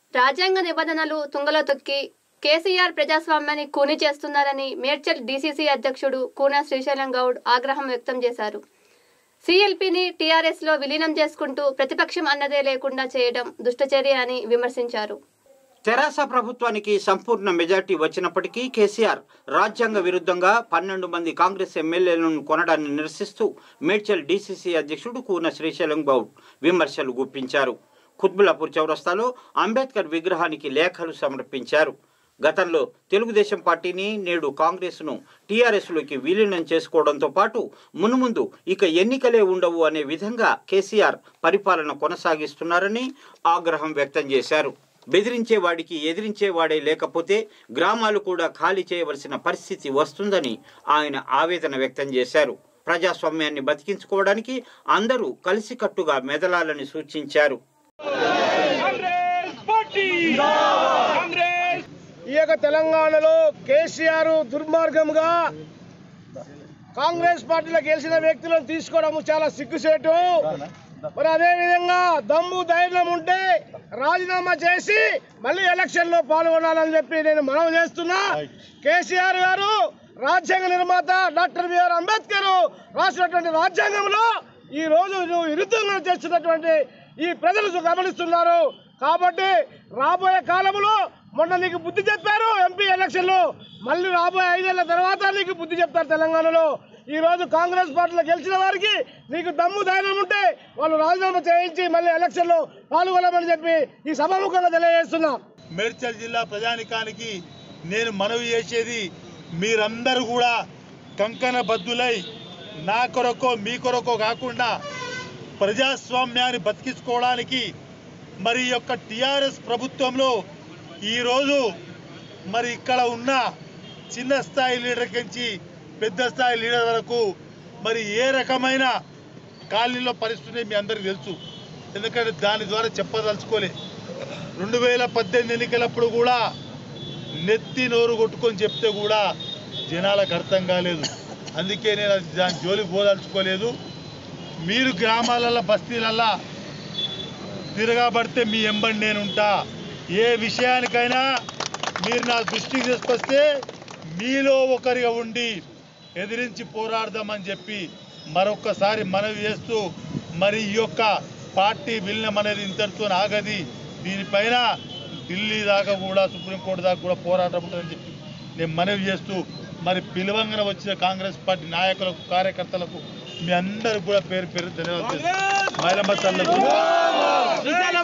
రాజ్యాంగ నిబంధనలు తుంగలో తొక్కి కేసీఆర్ ప్రజాస్వామ్యాన్ని కూని చేస్తున్నారని మేడ్చల్ డీసీసీ అధ్యక్షుడు కూన శ్రీశైలం గౌడ్ ఆగ్రహం వ్యక్తం చేశారు సీఎల్పీని టీఆర్ఎస్లో విలీనం చేసుకుంటూ ప్రతిపక్షం అన్నదే లేకుండా చేయడం దుష్టచర్య అని విమర్శించారు తెరాస ప్రభుత్వానికి సంపూర్ణ మెజార్టీ వచ్చినప్పటికీ కేసీఆర్ రాజ్యాంగ విరుద్ధంగా పన్నెండు మంది కాంగ్రెస్ ఎమ్మెల్యేలను కొనడాన్ని నిరసిస్తూ మేడ్చల్ డీసీసీ అధ్యక్షుడు కూన శ్రీశైలం గౌడ్ విమర్శలు గుప్పించారు కుత్బులాపూర్ చౌరస్తాలో అంబేద్కర్ విగ్రహానికి లేఖలు సమర్పించారు గతంలో తెలుగుదేశం పార్టీని నేడు కాంగ్రెస్ను టీఆర్ఎస్లోకి విలీనం చేసుకోవడంతో పాటు మునుముందు ఇక ఎన్నికలే ఉండవు అనే విధంగా కేసీఆర్ పరిపాలన కొనసాగిస్తున్నారని ఆగ్రహం వ్యక్తం చేశారు బెదిరించే వాడికి ఎదిరించే వాడే లేకపోతే గ్రామాలు కూడా ఖాళీ చేయవలసిన పరిస్థితి వస్తుందని ఆయన ఆవేదన వ్యక్తం చేశారు ప్రజాస్వామ్యాన్ని బతికించుకోవడానికి అందరూ కలిసికట్టుగా మెదలాలని సూచించారు ఈ యొక్క తెలంగాణలో కేసీఆర్ దుర్మార్గంగా కాంగ్రెస్ పార్టీలో గెలిచిన వ్యక్తులను తీసుకోవడం చాలా సిగ్గుసేటు మరి అదే విధంగా దమ్ము ధైర్యం ఉంటే రాజీనామా చేసి మళ్ళీ ఎలక్షన్ లో పాల్గొనాలని చెప్పి నేను మనవి చేస్తున్నా కేసీఆర్ గారు రాజ్యాంగ నిర్మాత డాక్టర్ బిఆర్ అంబేద్కర్ రాసినటువంటి రాజ్యాంగంలో ఈ రోజు నువ్వు విరుద్ధంగా చేస్తున్నటువంటి ఈ ప్రజలు గమనిస్తున్నారు కాబట్టి రాబోయే కాలంలో మొన్న నీకు బుద్ధి చెప్పారు ఎంపీ ఎలక్షన్లో మళ్ళీ రాబోయే ఐదేళ్ల తర్వాత నీకు బుద్ధి చెప్తారు తెలంగాణలో ఈ రోజు కాంగ్రెస్ పార్టీలో గెలిచిన వారికి నీకు దమ్ము ధైర్యం ఉంటే వాళ్ళు రాజీనామా చేయించి మళ్ళీ ఎలక్షన్లో పాల్గొనమని చెప్పి ఈ సభాముఖంగా తెలియజేస్తున్నా మేడ్చల్ జిల్లా ప్రజానికానికి నేను మనవి చేసేది మీరందరూ కూడా కంకణ బద్దులై నా కొరకో మీ కొరకో కాకుండా ప్రజాస్వామ్యాన్ని బతికించుకోవడానికి మరి ఈ యొక్క టిఆర్ఎస్ ప్రభుత్వంలో ఈరోజు మరి ఇక్కడ ఉన్న చిన్న స్థాయి లీడర్ నుంచి పెద్ద స్థాయి లీడర్ వరకు మరి ఏ రకమైన కాలనీలో పరిస్థితి మీ అందరికీ తెలుసు ఎందుకంటే దాని ద్వారా చెప్పదలుచుకోలే రెండు వేల పద్దెనిమిది ఎన్నికలప్పుడు కూడా నెత్తి నోరు కొట్టుకొని చెప్తే కూడా జనాలకు అర్థం కాలేదు అందుకే నేను అది దాని జోలికి పోదలుచుకోలేదు మీరు గ్రామాలలో బస్తీలల్లో తిరగబడితే మీ ఎంబడి నేను ఉంటా ఏ విషయానికైనా మీరు నా దృష్టికి తీసుకొస్తే మీలో ఒకరిగా ఉండి ఎదిరించి పోరాడదామని చెప్పి మరొక్కసారి మనవి చేస్తూ మరి ఈ యొక్క పార్టీ విలీనం అనేది ఇంతటితో ఆగది దీనిపైన ఢిల్లీ దాకా కూడా సుప్రీంకోర్టు దాకా కూడా పోరాటం ఉంటుందని చెప్పి నేను మనవి చేస్తూ మరి పిలువంగన వచ్చిన కాంగ్రెస్ పార్టీ నాయకులకు కార్యకర్తలకు మీ అందరికి కూడా పేరు పేరు ధన్యవాదాలు మహిళమ్మ తల్లకు